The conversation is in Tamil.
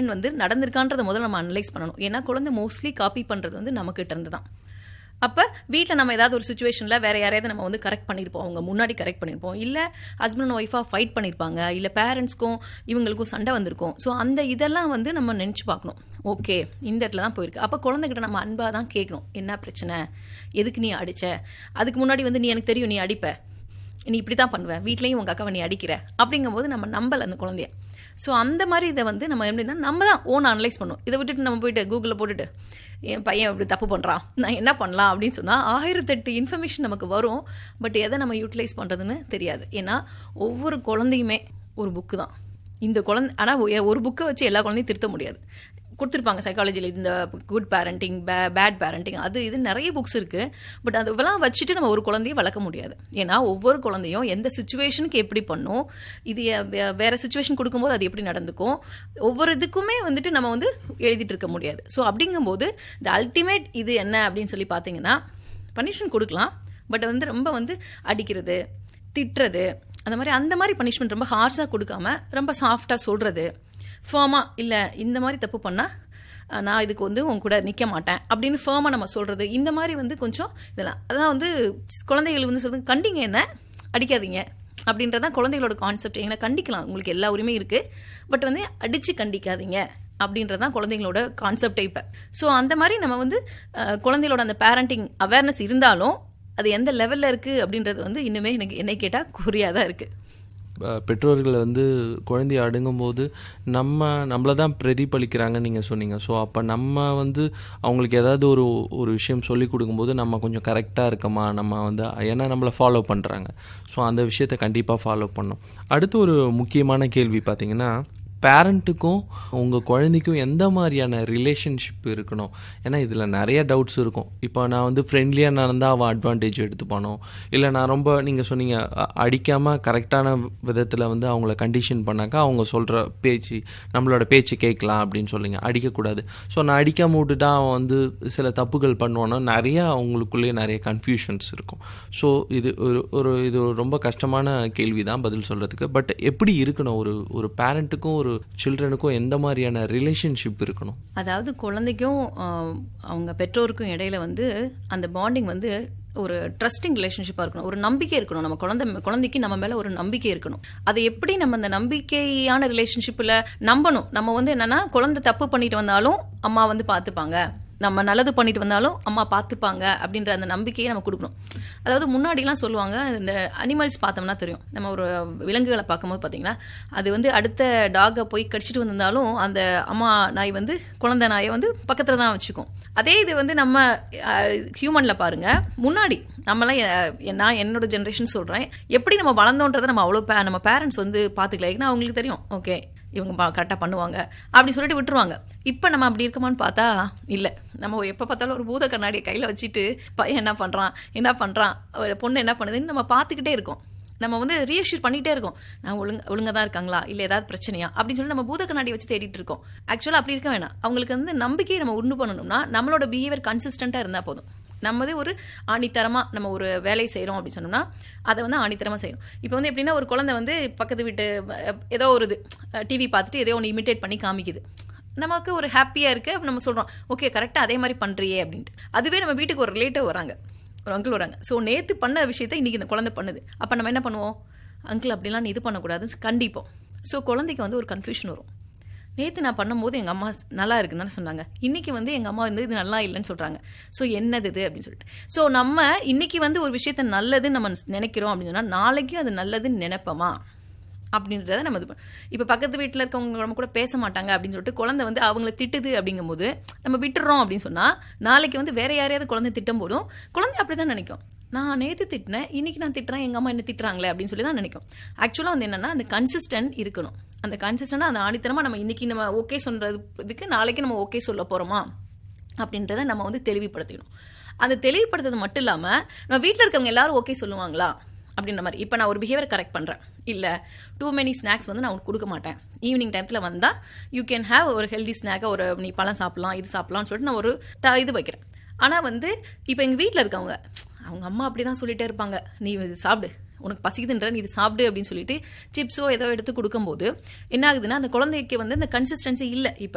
இன்சிடென்ட் வந்து நடந்திருக்கான்றத முதல்ல நம்ம அனலைஸ் பண்ணணும் ஏன்னா குழந்தை மோஸ்ட்லி காப்பி பண்ணுறது வந்து நம்மக்கிட்ட இருந்து தான் அப்போ வீட்டில் நம்ம ஏதாவது ஒரு சுச்சுவேஷனில் வேறு யாரையாவது நம்ம வந்து கரெக்ட் பண்ணியிருப்போம் அவங்க முன்னாடி கரெக்ட் பண்ணியிருப்போம் இல்லை ஹஸ்பண்ட் அண்ட் ஒய்ஃபாக ஃபைட் பண்ணியிருப்பாங்க இல்லை பேரண்ட்ஸ்க்கும் இவங்களுக்கும் சண்டை வந்திருக்கும் ஸோ அந்த இதெல்லாம் வந்து நம்ம நினச்சி பார்க்கணும் ஓகே இந்த இடத்துல தான் போயிருக்கு அப்போ குழந்தைகிட்ட நம்ம அன்பாக தான் கேட்கணும் என்ன பிரச்சனை எதுக்கு நீ அடிச்ச அதுக்கு முன்னாடி வந்து நீ எனக்கு தெரியும் நீ அடிப்ப நீ இப்படி தான் பண்ணுவ வீட்லேயும் உங்கள் அக்காவை நீ அடிக்கிற அப்படிங்கும்போது நம்ம நம்பலை அந்த குழந்தைய ஸோ அந்த மாதிரி இதை வந்து நம்ம எப்படின்னா நம்ம தான் ஓன் அனலைஸ் பண்ணுவோம் இதை விட்டுட்டு நம்ம போயிட்டு கூகுளில் போட்டுட்டு என் பையன் இப்படி தப்பு பண்ணுறான் நான் என்ன பண்ணலாம் அப்படின்னு சொன்னால் ஆயிரத்தெட்டு இன்ஃபர்மேஷன் நமக்கு வரும் பட் எதை நம்ம யூட்டிலைஸ் பண்ணுறதுன்னு தெரியாது ஏன்னா ஒவ்வொரு குழந்தையுமே ஒரு புக்கு தான் இந்த குழந்தை ஆனால் ஒரு புக்கை வச்சு எல்லா குழந்தையும் திருத்த முடியாது கொடுத்துருப்பாங்க சைக்காலஜியில் இந்த குட் பேரண்டிங் பே பேட் பேரண்டிங் அது இது நிறைய புக்ஸ் இருக்குது பட் அதெல்லாம் வச்சுட்டு நம்ம ஒரு குழந்தைய வளர்க்க முடியாது ஏன்னா ஒவ்வொரு குழந்தையும் எந்த சுச்சுவேஷனுக்கு எப்படி பண்ணும் இது வேறு சுச்சுவேஷன் கொடுக்கும்போது அது எப்படி நடந்துக்கும் ஒவ்வொரு இதுக்குமே வந்துட்டு நம்ம வந்து எழுதிட்டு இருக்க முடியாது ஸோ அப்படிங்கும்போது இந்த அல்டிமேட் இது என்ன அப்படின்னு சொல்லி பார்த்தீங்கன்னா பனிஷ்மெண்ட் கொடுக்கலாம் பட் வந்து ரொம்ப வந்து அடிக்கிறது திட்டுறது அந்த மாதிரி அந்த மாதிரி பனிஷ்மெண்ட் ரொம்ப ஹார்ஸாக கொடுக்காம ரொம்ப சாஃப்டாக சொல்கிறது ஃபேமாக இல்லை இந்த மாதிரி தப்பு பண்ணால் நான் இதுக்கு வந்து உங்க கூட நிற்க மாட்டேன் அப்படின்னு ஃபேமாக நம்ம சொல்கிறது இந்த மாதிரி வந்து கொஞ்சம் இதெல்லாம் அதான் வந்து குழந்தைகள் வந்து சொல்றது கண்டிங்க என்ன அடிக்காதீங்க அப்படின்றதான் குழந்தைகளோட கான்செப்ட் எங்களை கண்டிக்கலாம் உங்களுக்கு எல்லா உரிமையும் இருக்குது பட் வந்து அடித்து கண்டிக்காதீங்க அப்படின்றதான் குழந்தைங்களோட கான்செப்டே இப்போ ஸோ அந்த மாதிரி நம்ம வந்து குழந்தைகளோட அந்த பேரண்டிங் அவேர்னஸ் இருந்தாலும் அது எந்த லெவலில் இருக்குது அப்படின்றது வந்து இன்னுமே எனக்கு என்னை கேட்டால் குறியாக தான் இருக்குது பெற்றோர்கள் வந்து குழந்தைய அடங்கும்போது நம்ம நம்மளை தான் பிரதிபலிக்கிறாங்கன்னு நீங்கள் சொன்னீங்க ஸோ அப்போ நம்ம வந்து அவங்களுக்கு ஏதாவது ஒரு ஒரு விஷயம் சொல்லி கொடுக்கும்போது நம்ம கொஞ்சம் கரெக்டாக இருக்கமா நம்ம வந்து ஏன்னா நம்மளை ஃபாலோ பண்ணுறாங்க ஸோ அந்த விஷயத்தை கண்டிப்பாக ஃபாலோ பண்ணோம் அடுத்து ஒரு முக்கியமான கேள்வி பார்த்தீங்கன்னா பேரண்ட்டுக்கும் உங்கள் குழந்தைக்கும் எந்த மாதிரியான ரிலேஷன்ஷிப் இருக்கணும் ஏன்னா இதில் நிறைய டவுட்ஸ் இருக்கும் இப்போ நான் வந்து ஃப்ரெண்ட்லியாக நடந்தால் அவன் அட்வான்டேஜ் எடுத்துப்பானோ இல்லை நான் ரொம்ப நீங்கள் சொன்னீங்க அடிக்காமல் கரெக்டான விதத்தில் வந்து அவங்கள கண்டிஷன் பண்ணாக்கா அவங்க சொல்கிற பேச்சு நம்மளோட பேச்சு கேட்கலாம் அப்படின்னு சொல்லுங்க அடிக்கக்கூடாது ஸோ நான் அடிக்காமல் விட்டுட்டா அவன் வந்து சில தப்புகள் பண்ணுவானோ நிறையா அவங்களுக்குள்ளேயே நிறைய கன்ஃபியூஷன்ஸ் இருக்கும் ஸோ இது ஒரு ஒரு இது ரொம்ப கஷ்டமான கேள்வி தான் பதில் சொல்கிறதுக்கு பட் எப்படி இருக்கணும் ஒரு ஒரு பேரண்ட்டுக்கும் ஒரு ஒரு சில்ட்ரனுக்கும் எந்த மாதிரியான ரிலேஷன்ஷிப் இருக்கணும் அதாவது குழந்தைக்கும் அவங்க பெற்றோருக்கும் இடையில வந்து அந்த பாண்டிங் வந்து ஒரு ட்ரஸ்டிங் ரிலேஷன்ஷிப்பாக இருக்கணும் ஒரு நம்பிக்கை இருக்கணும் நம்ம குழந்தை குழந்தைக்கு நம்ம மேலே ஒரு நம்பிக்கை இருக்கணும் அதை எப்படி நம்ம அந்த நம்பிக்கையான ரிலேஷன்ஷிப்பில் நம்பணும் நம்ம வந்து என்னன்னா குழந்தை தப்பு பண்ணிட்டு வந்தாலும் அம்மா வந்து பார்த்துப்பாங்க நம்ம நல்லது பண்ணிட்டு வந்தாலும் அம்மா பார்த்துப்பாங்க அப்படின்ற அந்த நம்பிக்கையை நம்ம கொடுக்கணும் அதாவது முன்னாடிலாம் சொல்லுவாங்க இந்த அனிமல்ஸ் பார்த்தோம்னா தெரியும் நம்ம ஒரு விலங்குகளை பார்க்கும்போது பார்த்தீங்கன்னா அது வந்து அடுத்த டாகை போய் கடிச்சிட்டு வந்திருந்தாலும் அந்த அம்மா நாய் வந்து குழந்தை நாயை வந்து பக்கத்தில் தான் வச்சுக்கும் அதே இது வந்து நம்ம ஹியூமனில் பாருங்க முன்னாடி நம்மளாம் நான் என்னோட ஜென்ரேஷன் சொல்கிறேன் எப்படி நம்ம வளர்ந்தோன்றதை நம்ம அவ்வளோ நம்ம பேரண்ட்ஸ் வந்து பார்த்துக்கல ஏன்னா அவங்களுக்கு தெரியும் ஓகே இவங்க கரெக்டாக பண்ணுவாங்க அப்படின்னு சொல்லிட்டு விட்டுருவாங்க இப்போ நம்ம அப்படி இருக்கமான்னு பார்த்தா இல்லை நம்ம எப்போ பார்த்தாலும் ஒரு பூத கண்ணாடியை கையில் வச்சுட்டு பையன் என்ன பண்ணுறான் என்ன பண்ணுறான் பொண்ணு என்ன பண்ணுதுன்னு நம்ம பார்த்துக்கிட்டே இருக்கோம் நம்ம வந்து ரீஅஷ்யூர் பண்ணிகிட்டே இருக்கோம் நான் ஒழுங்க ஒழுங்காக தான் இருக்காங்களா இல்லை ஏதாவது பிரச்சனையா அப்படின்னு சொல்லி நம்ம பூத கண்ணாடி வச்சு தேடிட்டு இருக்கோம் ஆக்சுவலாக அப்படி இருக்க வேணாம் அவங்களுக்கு வந்து நம்பிக்கையை நம்ம உண்டு பண்ணணும்னா நம்மளோட பிஹேவியர் கன்சிஸ்டண்ட்டாக இருந்தால் போதும் நம்ம வந்து ஒரு ஆணித்தரமாக நம்ம ஒரு வேலையை செய்கிறோம் அப்படின்னு சொன்னோம்னா அதை வந்து ஆணித்தரமாக செய்யணும் இப்போ வந்து எப்படின்னா ஒரு குழந்தை வந்து பக்கத்து வீட்டு ஏதோ ஒரு இது டிவி பார்த்துட்டு ஏதோ ஒன்று இமிட்டேட் பண்ணி காமிக்குது நமக்கு ஒரு ஹாப்பியாக இருக்குது நம்ம சொல்கிறோம் ஓகே கரெக்டாக அதே மாதிரி பண்ணுறியே அப்படின்ட்டு அதுவே நம்ம வீட்டுக்கு ஒரு ரிலேட்டிவ் வராங்க ஒரு அங்கிள் வராங்க ஸோ நேற்று பண்ண விஷயத்த இன்றைக்கி இந்த குழந்தை பண்ணுது அப்போ நம்ம என்ன பண்ணுவோம் அங்கிள் அப்படிலாம் நீ இது பண்ணக்கூடாதுன்னு கண்டிப்போம் ஸோ குழந்தைக்கு வந்து ஒரு கன்ஃபியூஷன் வரும் நேற்று நான் பண்ணும்போது எங்கள் அம்மா நல்லா இருக்குன்னு தானே சொன்னாங்க இன்றைக்கி வந்து எங்கள் அம்மா வந்து இது நல்லா இல்லைன்னு சொல்கிறாங்க ஸோ என்னது இது அப்படின்னு சொல்லிட்டு ஸோ நம்ம இன்றைக்கி வந்து ஒரு விஷயத்த நல்லதுன்னு நம்ம நினைக்கிறோம் அப்படின்னு சொன்னால் நாளைக்கும் அது நல்லதுன்னு நினைப்போமா அப்படின்றத நம்ம இது இப்போ பக்கத்து வீட்டில் இருக்கவங்க நம்ம கூட பேச மாட்டாங்க அப்படின்னு சொல்லிட்டு குழந்தை வந்து அவங்கள திட்டுது அப்படிங்கும்போது நம்ம விட்டுறோம் அப்படின்னு சொன்னால் நாளைக்கு வந்து வேற யாரையாவது குழந்தை திட்டும் போதும் குழந்தை அப்படி தான் நினைக்கும் நான் நேற்று திட்டினேன் இன்னைக்கு நான் திட்டுறேன் எங்கள் அம்மா என்ன திட்டுறாங்களே அப்படின்னு சொல்லி தான் நினைக்கும் ஆக்சுவலாக வந்து என்னென்னா அந்த கன்சிஸ்டன்ட் இருக்கணும் அந்த கன்சிஸ்டண்டாக அந்த ஆணித்தனமாக நம்ம இன்னைக்கு நம்ம ஓகே சொல்கிறதுக்கு நாளைக்கு நம்ம ஓகே சொல்ல போகிறோமா அப்படின்றத நம்ம வந்து தெளிவுபடுத்திக்கணும் அந்த தெளிவுபடுத்துறது மட்டும் இல்லாமல் நம்ம வீட்டில் இருக்கவங்க எல்லாரும் ஓகே சொல்லுவாங்களா அப்படின்ற மாதிரி இப்போ நான் ஒரு பிஹேவியர் கரெக்ட் பண்ணுறேன் இல்லை டூ மெனி ஸ்நாக்ஸ் வந்து நான் உனக்கு கொடுக்க மாட்டேன் ஈவினிங் டைத்தில் வந்தால் யூ கேன் ஹேவ் ஒரு ஹெல்தி ஸ்நாக்கை ஒரு நீ பழம் சாப்பிட்லாம் இது சாப்பிட்லாம்னு சொல்லிட்டு நான் ஒரு ட இது வைக்கிறேன் ஆனால் வந்து இப்போ எங்கள் வீட்டில் இருக்கவங்க அவங்க அம்மா அப்படி தான் சொல்லிட்டே இருப்பாங்க நீ இது சாப்பிடு உனக்கு பசிக்குதுன்ற நீ இது சாப்பிடு அப்படின்னு சொல்லிட்டு சிப்ஸோ ஏதோ எடுத்து கொடுக்கும்போது என்ன ஆகுதுன்னா அந்த குழந்தைக்கு வந்து அந்த கன்சிஸ்டன்சி இல்லை இப்போ